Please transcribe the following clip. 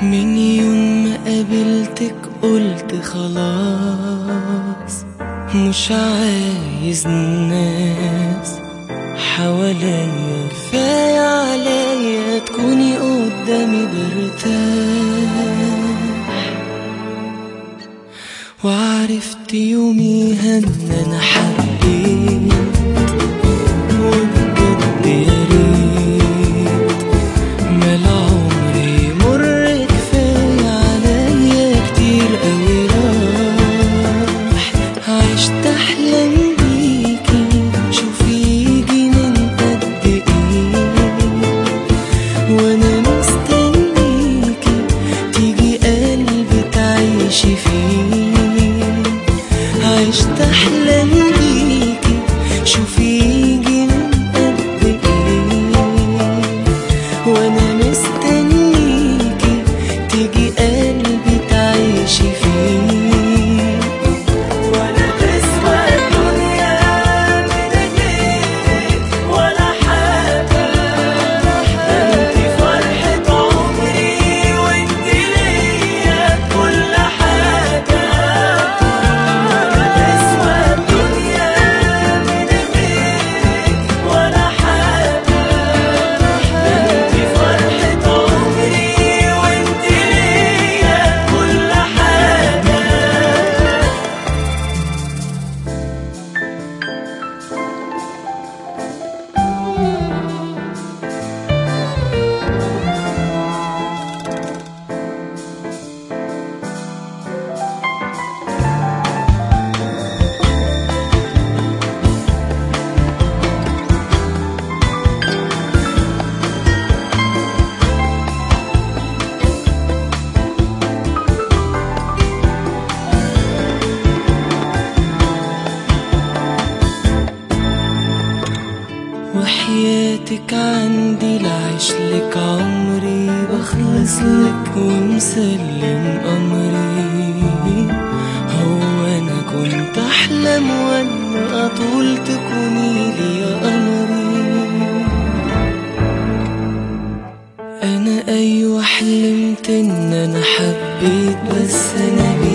من يوم ما قابلتك قلت خلاص مش عايز ناس حواليا كفاية عليا تكوني قدامي برتاح وعرفت يوميها ان انا حبيت وبجد يا ريت ما العمر يمر كفاية عليا كتير قوي راح عشت احلام بيكي شوفي يجي من قد ايه وانا مستنيكي تيجي قلبي تعيشي فيه عشت احلام بيكي شوفي يجي من قد ايه وانا مستنيكي تيجي قلبي تعيشي فيه ولا تسوى الدنيا من غيرك ولا حاجة انت فرحة عمري وانت ليا كل حاجة ولا تسوى الدنيا من غيرك ولا حاجة انت فرحة عمري وانت ليا كل حاجة وحياتك عندي لعيش لك عمري بخلص لك ومسلم أمري هو أنا كنت أحلم وأنا أطول تكوني لي يا قمري أنا أيوة حلمت إن أنا حبيت بس أنا